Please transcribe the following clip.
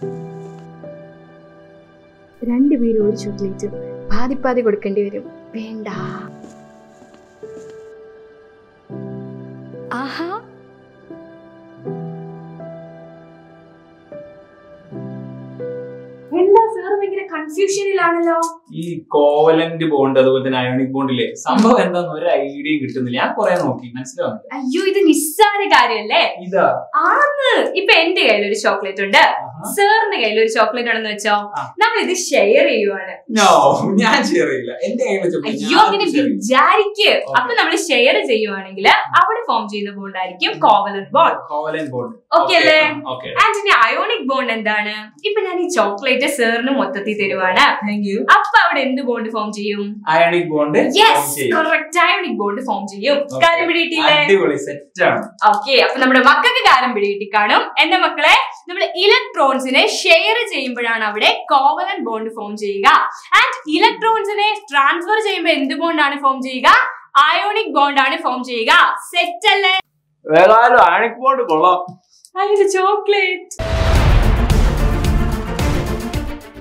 രണ്ടുപേരും ഒരു ചോക്ലേറ്റും പാതി പാതി കൊടുക്കേണ്ടി വരും വേണ്ട ആഹാ എന്താ സാർ ഭയങ്കര കൺഫ്യൂഷനിലാണല്ലോ ഈ കോവലന്റ് ബോണ്ട് അതുപോലെ തന്നെ അയോണിക് ബോണ്ടില്ലേ സംഭവം എന്താന്ന് ഒരു ഐഡിയയും കിട്ടുന്നില്ല ഞാൻ കുറെ നോക്കി മനസ്സിലാവുന്നില്ല അയ്യോ ഇത് നിസ്സാര കാര്യല്ലേ ഇതാ ആന്ന് ഇപ്പൊ എന്റെ കയ്യിൽ ഒരു ചോക്ലേറ്റ് ഉണ്ട് സാറിന്റെ കയ്യിൽ ഒരു ചോക്ലേറ്റ് ഉണ്ടെന്ന് വെച്ചോ ആ. നമ്മൾ ഇത് ഷെയർ ചെയ്യുവാണ് നോ ഞാൻ ഷെയർ ചെയ്യില്ല എന്റെ കയ്യിൽ അയ്യോ അങ്ങനെ വിചാരിക്ക് അപ്പൊ നമ്മൾ ഷെയർ ചെയ്യുവാണെങ്കിൽ അവിടെ ഫോം ചെയ്യുന്ന ബോണ്ട് ആയിരിക്കും covalent bond covalent bond okay അല്ലേ ഓക്കെ ആൻഡ് ഇനി അയോണിക് ബോണ്ട് എന്താണ് ഇപ്പൊ ഞാൻ ഈ ചോക്ലേറ്റ് സാറിന് മൊത്തത്തിൽ തരുവാണ് താങ്ക് യു അപ്പൊ അവിടെ എന്ത് ബോണ്ട് ഫോം ചെയ്യും ionic bond yes correct ionic bond form ചെയ്യും Okay. കാര്യം പിടിയിട്ടില്ലേ അടിപൊളി സെറ്റ് ആണ് ഓക്കെ അപ്പൊ നമ്മുടെ മക്കൾക്ക് കാര്യം പിടികിട്ടി കാണും എന്റെ മക്കളെ നമ്മൾ ഇലക്ട്രോൺസിനെ ഷെയർ ചെയ്യുമ്പോഴാണ് അവിടെ കോവലൻ ബോണ്ട് ഫോം ചെയ്യുക ആൻഡ് ഇലക്ട്രോൺസിനെ ട്രാൻസ്ഫർ ചെയ്യുമ്പോൾ എന്ത് ബോണ്ടാണ് ഫോം ചെയ്യുക അയോണിക് ബോണ്ടാണ് ഫോം ചെയ്യുക സെറ്റ് അല്ലേ ഏതായാലും അയോണിക് ബോണ്ട് കൊള്ളാം അതിന്റെ ചോക്ലേറ്റ്